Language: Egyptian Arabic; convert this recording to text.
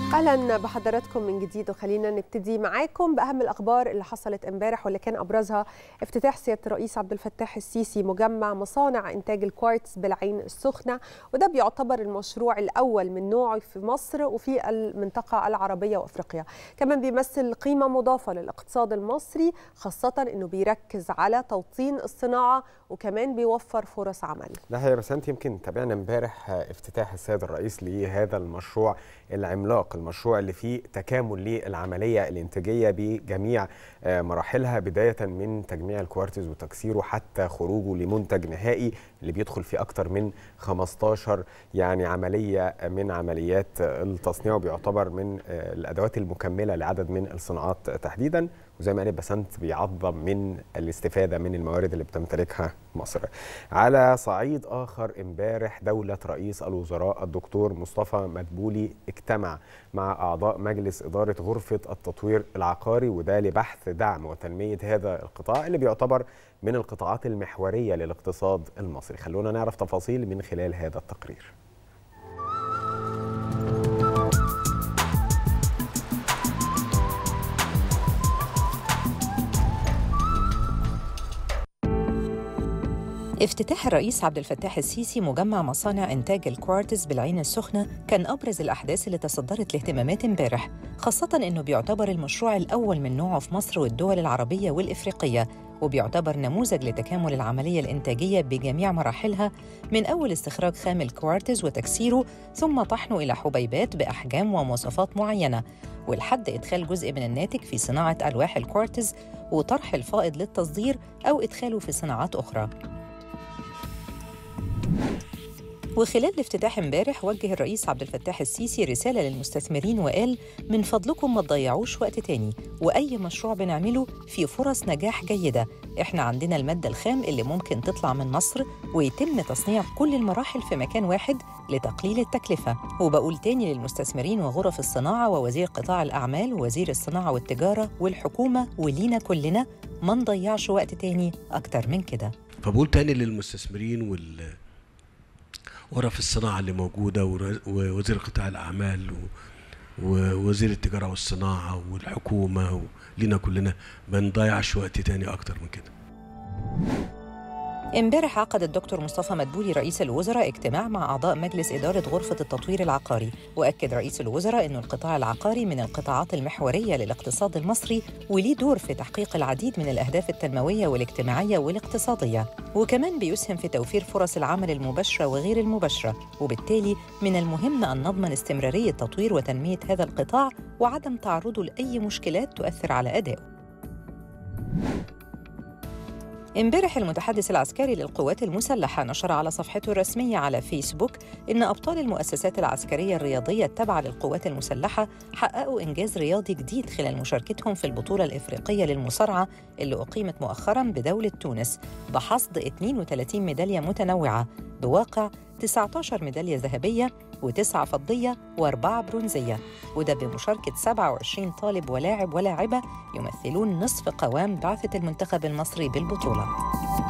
اهلا بحضراتكم من جديد وخلينا نبتدي معاكم باهم الاخبار اللي حصلت امبارح واللي كان ابرزها افتتاح سياده الرئيس عبد الفتاح السيسي مجمع مصانع انتاج الكوارتز بالعين السخنه وده بيعتبر المشروع الاول من نوعه في مصر وفي المنطقه العربيه وافريقيا كمان بيمثل قيمه مضافه للاقتصاد المصري خاصه انه بيركز على توطين الصناعه وكمان بيوفر فرص عمل ده هي بس انت يمكن تابعنا امبارح افتتاح السيد الرئيس لهذا المشروع العملاق المشروع اللي فيه تكامل للعمليه الانتاجيه بجميع مراحلها بدايه من تجميع الكوارتز وتكسيره حتى خروجه لمنتج نهائي اللي بيدخل فيه اكتر من 15 يعني عمليه من عمليات التصنيع وبيعتبر من الادوات المكمله لعدد من الصناعات تحديدا وزي ما قالت بسنت بيعظم من الاستفاده من الموارد اللي بتمتلكها مصر. على صعيد اخر امبارح دوله رئيس الوزراء الدكتور مصطفى مدبولي اجتمع مع اعضاء مجلس اداره غرفه التطوير العقاري وده لبحث دعم وتنميه هذا القطاع اللي بيعتبر من القطاعات المحوريه للاقتصاد المصري. خلونا نعرف تفاصيل من خلال هذا التقرير. افتتاح الرئيس عبد الفتاح السيسي مجمع مصانع إنتاج الكوارتز بالعين السخنة كان أبرز الأحداث اللي تصدرت الاهتمامات امبارح خاصة إنه بيعتبر المشروع الأول من نوعه في مصر والدول العربية والإفريقية وبيعتبر نموذج لتكامل العملية الإنتاجية بجميع مراحلها من أول استخراج خام الكوارتز وتكسيره ثم طحنه إلى حبيبات بأحجام ومواصفات معينة ولحد إدخال جزء من الناتج في صناعة ألواح الكوارتز وطرح الفائض للتصدير أو إدخاله في صناعات أخرى وخلال الافتتاح امبارح وجه الرئيس عبد الفتاح السيسي رسالة للمستثمرين وقال من فضلكم ما تضيعوش وقت تاني وأي مشروع بنعمله فيه فرص نجاح جيدة احنا عندنا المادة الخام اللي ممكن تطلع من مصر ويتم تصنيع كل المراحل في مكان واحد لتقليل التكلفة وبقول تاني للمستثمرين وغرف الصناعة ووزير قطاع الأعمال ووزير الصناعة والتجارة والحكومة ولينا كلنا ما نضيعش وقت تاني أكتر من كده فبقول تاني للمستثمرين وال غرف الصناعة اللي موجودة ووزير قطاع الأعمال ووزير التجارة والصناعة والحكومة ولينا كلنا ما نضيعش وقت تاني أكتر من كده امبارح عقد الدكتور مصطفى مدبولي رئيس الوزراء اجتماع مع اعضاء مجلس اداره غرفه التطوير العقاري واكد رئيس الوزراء أن القطاع العقاري من القطاعات المحوريه للاقتصاد المصري وليه دور في تحقيق العديد من الاهداف التنمويه والاجتماعيه والاقتصاديه وكمان بيسهم في توفير فرص العمل المباشره وغير المباشره وبالتالي من المهم ان نضمن استمراريه تطوير وتنميه هذا القطاع وعدم تعرضه لاي مشكلات تؤثر على ادائه امبارح المتحدث العسكري للقوات المسلحة نشر على صفحته الرسمية على فيسبوك إن أبطال المؤسسات العسكرية الرياضية التابعة للقوات المسلحة حققوا إنجاز رياضي جديد خلال مشاركتهم في البطولة الإفريقية للمصارعة اللي أقيمت مؤخراً بدولة تونس بحصد 32 ميدالية متنوعة بواقع 19 ميدالية ذهبية وتسعة فضية وأربعة برونزية وده بمشاركة 27 طالب ولاعب ولاعبة يمثلون نصف قوام بعثة المنتخب المصري بالبطولة